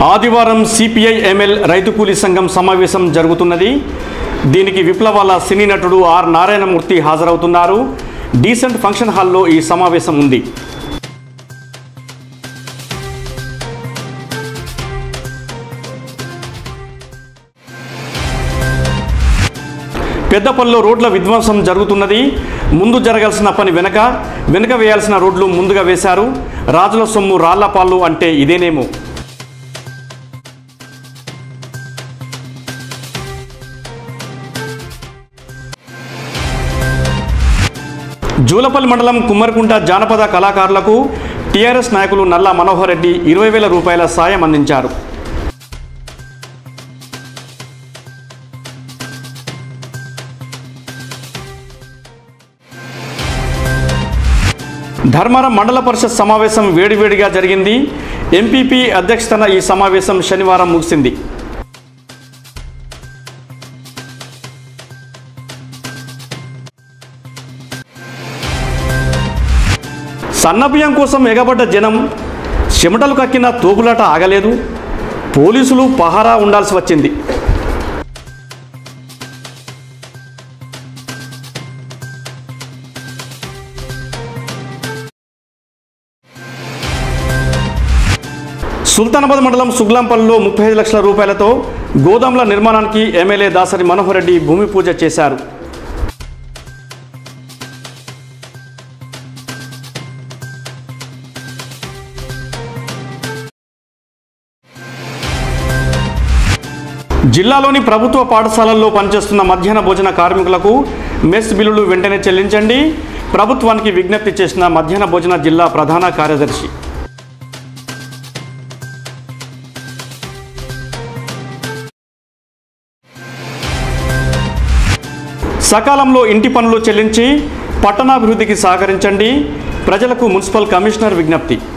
ఆదివారం CPI ML రైతు కూలీ సంఘం సమావేశం జరుగుతున్నది దీనికి విప్లవాల సినీ నటుడు ఆర్ నారాయణమూర్తి హాజరవుతున్నారు డీసెంట్ ఫంక్షన్ హాల్లో ఈ సమావేశం ఉంది పెద్దపల్లిలో రోడ్ల విధ్వంసం జరుగుతున్నది ముందు జరగాల్సిన పని వెనక వెనక వేయాల్సిన రోడ్లు ముందుగా వేశారు రాజుల సొమ్ము రాళ్లపాళ్ళు అంటే ఇదేనేమో జూలపల్లి మండలం కుమ్మరికుంట జానపద కళాకారులకు టీఆర్ఎస్ నాయకులు నల్లా మనోహర్ రెడ్డి ఇరవై వేల రూపాయల సాయం అందించారు ధర్మారం మండల పరిషత్ సమావేశం వేడివేడిగా జరిగింది ఎంపీపీ అధ్యక్షతన ఈ సమావేశం శనివారం ముగిసింది సన్నబియ్యం కోసం ఎగబడ్డ జనం చెమటలు కక్కిన తోపులాట ఆగలేదు పోలీసులు పహారా ఉండాల్సి వచ్చింది సుల్తానాబాద్ మండలం సుగ్లాంపల్లిలో ముప్పై ఐదు లక్షల రూపాయలతో గోదాంల నిర్మాణానికి ఎమ్మెల్యే దాసరి మనోహర్ రెడ్డి భూమి పూజ చేశారు జిల్లాలోని ప్రభుత్వ పాఠశాలల్లో పనిచేస్తున్న మధ్యాహ్న భోజన కార్మికులకు మెస్ బిల్లులు వెంటనే చెల్లించండి ప్రభుత్వానికి విజ్ఞప్తి చేసిన మధ్యాహ్న భోజన జిల్లా ప్రధాన కార్యదర్శి సకాలంలో ఇంటి పనులు చెల్లించి పట్టణాభివృద్ధికి సహకరించండి ప్రజలకు మున్సిపల్ కమిషనర్ విజ్ఞప్తి